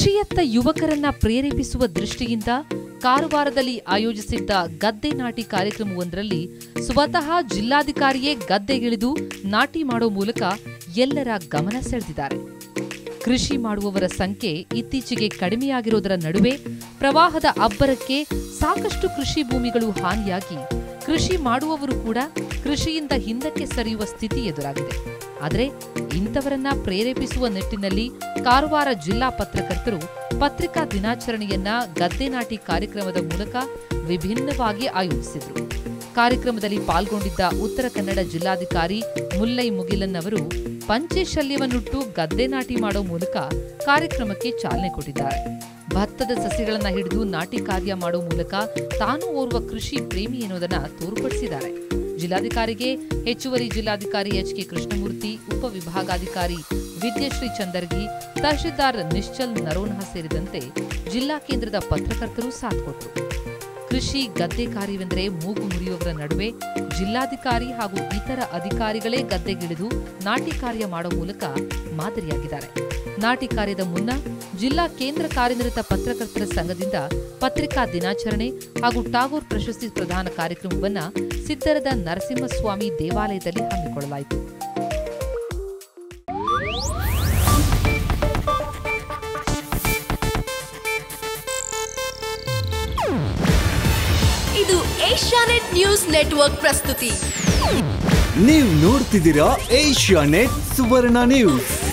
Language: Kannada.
ಕೃಷಿಯತ್ತ ಯುವಕರನ್ನ ಪ್ರೇರೇಪಿಸುವ ದೃಷ್ಟಿಯಿಂದ ಕಾರವಾರದಲ್ಲಿ ಆಯೋಜಿಸಿದ್ದ ಗದ್ದೆ ನಾಟಿ ಕಾರ್ಯಕ್ರಮವೊಂದರಲ್ಲಿ ಸ್ವತಃ ಜಿಲ್ಲಾಧಿಕಾರಿಯೇ ಗದ್ದೆಗಿಳಿದು ನಾಟಿ ಮಾಡೋ ಮೂಲಕ ಎಲ್ಲರ ಗಮನ ಸೆಳೆದಿದ್ದಾರೆ ಕೃಷಿ ಮಾಡುವವರ ಸಂಖ್ಯೆ ಇತ್ತೀಚೆಗೆ ಕಡಿಮೆಯಾಗಿರೋದರ ನಡುವೆ ಪ್ರವಾಹದ ಅಬ್ಬರಕ್ಕೆ ಸಾಕಷ್ಟು ಕೃಷಿ ಭೂಮಿಗಳು ಹಾನಿಯಾಗಿ ಕೃಷಿ ಮಾಡುವವರು ಕೂಡ ಕೃಷಿಯಿಂದ ಹಿಂದಕ್ಕೆ ಸರಿಯುವ ಸ್ಥಿತಿ ಎದುರಾಗಿದೆ ಆದರೆ ಇಂಥವರನ್ನ ಪ್ರೇರೇಪಿಸುವ ನಿಟ್ಟಿನಲ್ಲಿ ಕಾರವಾರ ಜಿಲ್ಲಾ ಪತ್ರಕರ್ತರು ಪತ್ರಿಕಾ ದಿನಾಚರಣೆಯನ್ನ ಗದ್ದೆ ನಾಟಿ ಕಾರ್ಯಕ್ರಮದ ಮೂಲಕ ವಿಭಿನ್ನವಾಗಿ ಆಯೋಜಿಸಿದರು ಕಾರ್ಯಕ್ರಮದಲ್ಲಿ ಪಾಲ್ಗೊಂಡಿದ್ದ ಉತ್ತರ ಕನ್ನಡ ಜಿಲ್ಲಾಧಿಕಾರಿ ಮುಲ್ಲೈ ಮುಗಿಲನ್ ಅವರು ಪಂಚೆ ಶಲ್ಯವನ್ನುಟ್ಟು ಗದ್ದೆ ನಾಟಿ ಮಾಡೋ ಮೂಲಕ ಕಾರ್ಯಕ್ರಮಕ್ಕೆ ಚಾಲನೆ ಕೊಟ್ಟಿದ್ದಾರೆ ಭತ್ತದ ಸಸಿಗಳನ್ನ ಹಿಡಿದು ನಾಟಿ ಕಾರ್ಯ ಮಾಡೋ ಮೂಲಕ ತಾನು ಓರ್ವ ಕೃಷಿ ಪ್ರೇಮಿ ಎನ್ನುವುದನ್ನ ತೋರ್ಪಡಿಸಿದ್ದಾರೆ ಜಿಲ್ಲಾಧಿಕಾರಿಗೆ ಹೆಚ್ಚುವರಿ ಜಿಲ್ಲಾಧಿಕಾರಿ ಎಚ್ ಕೆ ಕೃಷ್ಣಮೂರ್ತಿ ಉಪವಿಭಾಗಾಧಿಕಾರಿ ವಿದ್ಯಶ್ರೀ ಚಂದರ್ಗಿ ತಹಶೀಲ್ದಾರ್ ನಿಶ್ಚಲ್ ನರೋನ್ಹ ಸೇರಿದಂತೆ ಜಿಲ್ಲಾ ಕೇಂದ್ರದ ಪತ್ರಕರ್ತರು ಸಾಥ್ ಕೊಟ್ಟರು ಕೃಷಿ ಗದ್ದೆ ಕಾರ್ಯವೆಂದರೆ ಮೂಗು ಮುರಿಯುವವರ ನಡುವೆ ಜಿಲ್ಲಾಧಿಕಾರಿ ಹಾಗೂ ಇತರ ಅಧಿಕಾರಿಗಳೇ ಗದ್ದೆಗಿಳಿದು ನಾಟಿ ಕಾರ್ಯ ಮಾಡೋ ಮೂಲಕ ಮಾದರಿಯಾಗಿದ್ದಾರೆ ನಾಟಿ ಕಾರ್ಯದ ಮುನ್ನ ಜಿಲ್ಲಾ ಕೇಂದ್ರ ಕಾರ್ಯನಿರತ ಪತ್ರಕರ್ತರ ಸಂಘದಿಂದ ಪತ್ರಿಕಾ ದಿನಾಚರಣೆ ಹಾಗೂ ಟಾಗೋರ್ ಪ್ರಶಸ್ತಿ ಪ್ರದಾನ ಕಾರ್ಯಕ್ರಮವನ್ನ ಸಿದ್ದರದ ನರಸಿಂಹಸ್ವಾಮಿ ದೇವಾಲಯದಲ್ಲಿ ಹಮ್ಮಿಕೊಳ್ಳಲಾಯಿತು ಇದು ಏಷ್ಯಾನೆಟ್ ನ್ಯೂಸ್ ನೆಟ್ವರ್ಕ್ ಪ್ರಸ್ತುತಿ ನೀವು ನೋಡ್ತಿದ್ದೀರಾ ಏಷ್ಯಾ ನೆಟ್ ಸುವರ್ಣ ನ್ಯೂಸ್